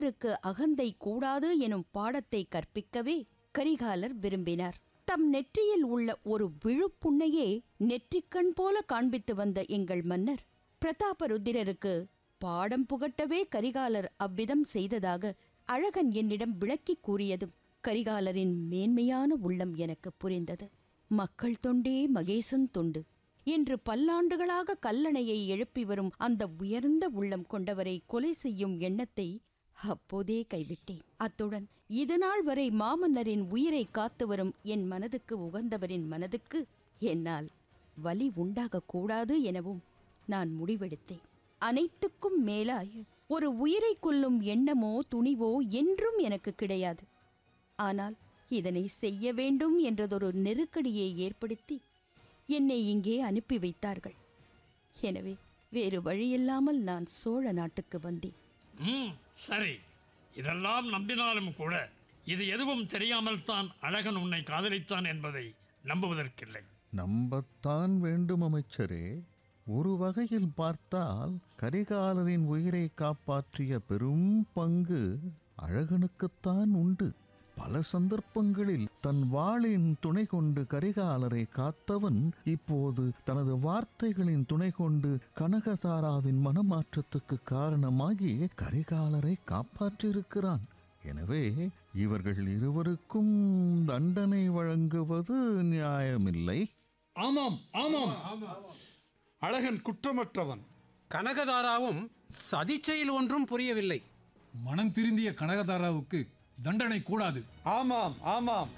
ருக்கு அகந்தை கூடாது எனும் பாடத்தை கற்பிக்கவே கரிகாலர் விரும்பினார் தம் நெற்றியில் உள்ள ஒரு விழுப்புண்ணையே நெற்றிக்கண் போல காண்பித்து வந்த எங்கள் மன்னர் பிரதாபருத்திரருக்கு பாடம் புகட்டவே கரிகாலர் அவ்விதம் செய்ததாக அழகன் என்னிடம் விளக்கிக் கூறியதும் கரிகாலரின் மேன்மையான உள்ளம் எனக்கு புரிந்தது மக்கள் தொண்டே மகேசன் தொண்டு என்று பல்லாண்டுகளாக கல்லணையை எழுப்பி வரும் அந்த உயர்ந்த உள்ளம் கொண்டவரை கொலை செய்யும் எண்ணத்தை அப்போதே கைவிட்டேன் அத்துடன் இதுநாள் வரை மாமன்னரின் உயிரை காத்து வரும் என் மனதுக்கு உகந்தவரின் மனதுக்கு என்னால் வலி உண்டாகக்கூடாது எனவும் நான் முடிவெடுத்தேன் அனைத்துக்கும் மேலாய் ஒரு உயிரை கொல்லும் எண்ணமோ துணிவோ என்றும் எனக்கு கிடையாது ஆனால் இதனை செய்ய வேண்டும் என்றதொரு நெருக்கடியை ஏற்படுத்தி என்னை இங்கே அனுப்பி வைத்தார்கள் எனவே வேறு வழியில்லாமல் நான் சோழ நாட்டுக்கு வந்தேன் ம் சரி இதெல்லாம் நம்பினாலும் கூட இது எதுவும் தெரியாமல் தான் அழகன் உன்னை காதலித்தான் என்பதை நம்புவதற்கில்லை நம்பத்தான் வேண்டும் அமைச்சரே ஒரு வகையில் பார்த்தால் கரிகாலரின் உயிரை காப்பாற்றிய பெரும் பங்கு அழகனுக்குத்தான் உண்டு பல சந்தர்ப்பங்களில் தன் வாளின் துணை கொண்டு கரிகாலரை காத்தவன் இப்போது தனது வார்த்தைகளின் துணை கொண்டு கனகதாராவின் மனமாற்றத்துக்கு காரணமாகி கரிகாலரை காப்பாற்றியிருக்கிறான் எனவே இவர்கள் இருவருக்கும் தண்டனை வழங்குவது நியாயமில்லை ஆமாம் ஆமாம் அழகன் குற்றமற்றவன் கனகதாராவும் சதிச்செயல் ஒன்றும் புரியவில்லை மனம் திருந்திய கனகதாராவுக்கு தண்டனை கூடாது ஆமாம் ஆமாம்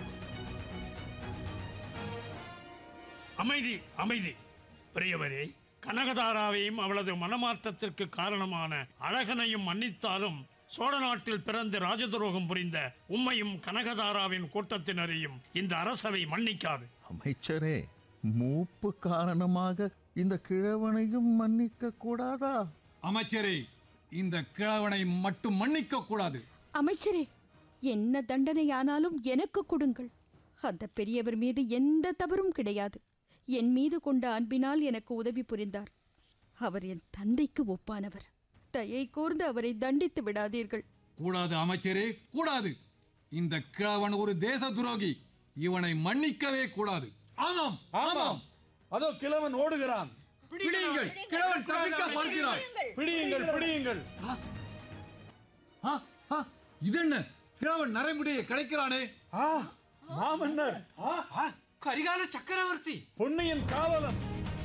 அமைதி அமைதி பெரியவரே கனகதாராவையும் அவளது மனமாற்றத்திற்கு காரணமான அழகனையும் மன்னித்தாலும் சோழ நாட்டில் பிறந்து ராஜதுரோகம் புரிந்த உம்மையும் கனகதாராவின் கூட்டத்தினரையும் இந்த அரசவை மன்னிக்காது அமைச்சரே மூப்பு காரணமாக இந்த கிழவனையும் மன்னிக்க கூடாதா அமைச்சரே இந்த கிழவனை மட்டும் மன்னிக்க கூடாது அமைச்சரே என்ன தண்டனையானாலும் எனக்கு கொடுங்கள் அந்த பெரியவர் மீது எந்த தவறும் கிடையாது என் மீது கொண்ட அன்பினால் எனக்கு உதவி புரிந்தார் அவர் என் தந்தைக்கு ஒப்பானவர் தயை கூர்ந்து அவரை தண்டித்து விடாதீர்கள் கூடாது அமைச்சரே கூடாது இந்த கிழவன் ஒரு தேச துரோகி இவனை மன்னிக்கவே கூடாது ஆமாம் ஆமாம் அதோ கிழவன் ஓடுகிறான் பிடியுங்கள் கிழவன் தப்பிக்க பார்க்கிறான் பிடியுங்கள் பிடியுங்கள் ஆ, ஆ, இதென்ன கிழவன் நரைமுடியை கிடைக்கிறானே ஆ மாமன்னர் கரிகால சக்கரவர்த்தி பொன்னியின் காவலன்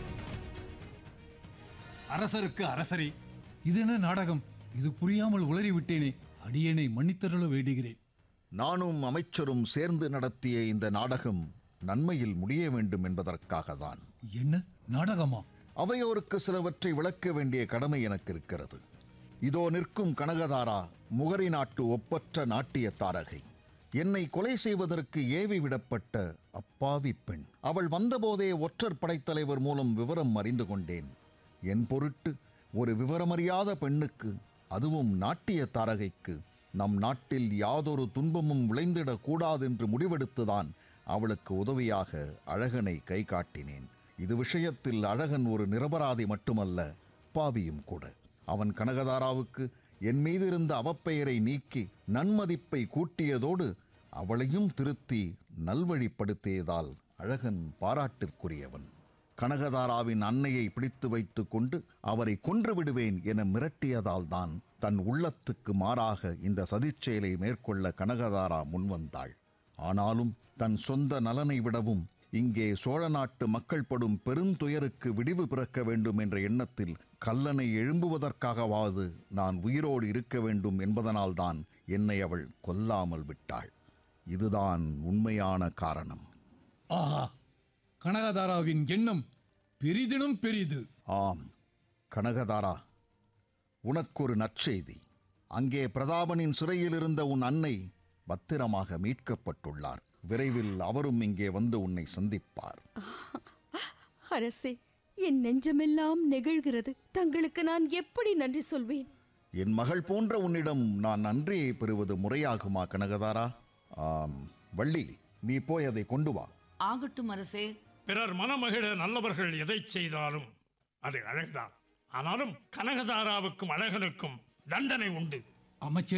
அரசருக்கு அரசரே இது என்ன நாடகம் இது புரியாமல் உளறி விட்டேனே அடியேனை மன்னித்தருள வேண்டுகிறேன் நானும் அமைச்சரும் சேர்ந்து நடத்திய இந்த நாடகம் நன்மையில் முடிய வேண்டும் என்பதற்காகத்தான் என்ன நாடகமா அவையோருக்கு சிலவற்றை விளக்க வேண்டிய கடமை எனக்கு இருக்கிறது இதோ நிற்கும் கனகதாரா முகரி நாட்டு ஒப்பற்ற நாட்டிய தாரகை என்னை கொலை செய்வதற்கு ஏவி விடப்பட்ட அப்பாவி பெண் அவள் வந்தபோதே ஒற்றர் படைத்தலைவர் மூலம் விவரம் அறிந்து கொண்டேன் என் பொருட்டு ஒரு விவரமறியாத பெண்ணுக்கு அதுவும் நாட்டிய தாரகைக்கு நம் நாட்டில் யாதொரு துன்பமும் விளைந்திடக் கூடாதென்று முடிவெடுத்துதான் அவளுக்கு உதவியாக அழகனை கை காட்டினேன் இது விஷயத்தில் அழகன் ஒரு நிரபராதி மட்டுமல்ல பாவியும் கூட அவன் கனகதாராவுக்கு என் மீது இருந்த அவப்பெயரை நீக்கி நன்மதிப்பை கூட்டியதோடு அவளையும் திருத்தி நல்வழிப்படுத்தியதால் அழகன் பாராட்டிற்குரியவன் கனகதாராவின் அன்னையை பிடித்து வைத்துக் கொண்டு அவரை கொன்று விடுவேன் என மிரட்டியதால் தான் தன் உள்ளத்துக்கு மாறாக இந்த சதிச்செயலை மேற்கொள்ள கனகதாரா முன்வந்தாள் ஆனாலும் தன் சொந்த நலனை விடவும் இங்கே சோழ நாட்டு மக்கள் படும் பெருந்துயருக்கு விடிவு பிறக்க வேண்டும் என்ற எண்ணத்தில் கல்லனை எழும்புவதற்காகவாவது நான் உயிரோடு இருக்க வேண்டும் என்பதனால்தான் என்னை அவள் கொல்லாமல் விட்டாள் இதுதான் உண்மையான காரணம் ஆஹா கனகதாராவின் எண்ணம் பெரிதினும் பெரிது ஆம் கனகதாரா உனக்கொரு நற்செய்தி அங்கே பிரதாபனின் சிறையில் இருந்த உன் அன்னை பத்திரமாக மீட்கப்பட்டுள்ளார் விரைவில் அவரும் இங்கே வந்து உன்னை சந்திப்பார் அரசே என் நெஞ்சமெல்லாம் நெகிழ்கிறது தங்களுக்கு நான் எப்படி நன்றி சொல்வேன் என் மகள் போன்ற உன்னிடம் நான் நன்றியை பெறுவது முறையாகுமா கனகதாரா ஆம் வள்ளி நீ போய் அதை கொண்டு வா ஆகட்டும் அரசே பிறர் மனமகிழ நல்லவர்கள் எதை செய்தாலும் அது அழகுதான் ஆனாலும் கனகதாராவுக்கும் அழகனுக்கும் தண்டனை உண்டு அமைச்சர்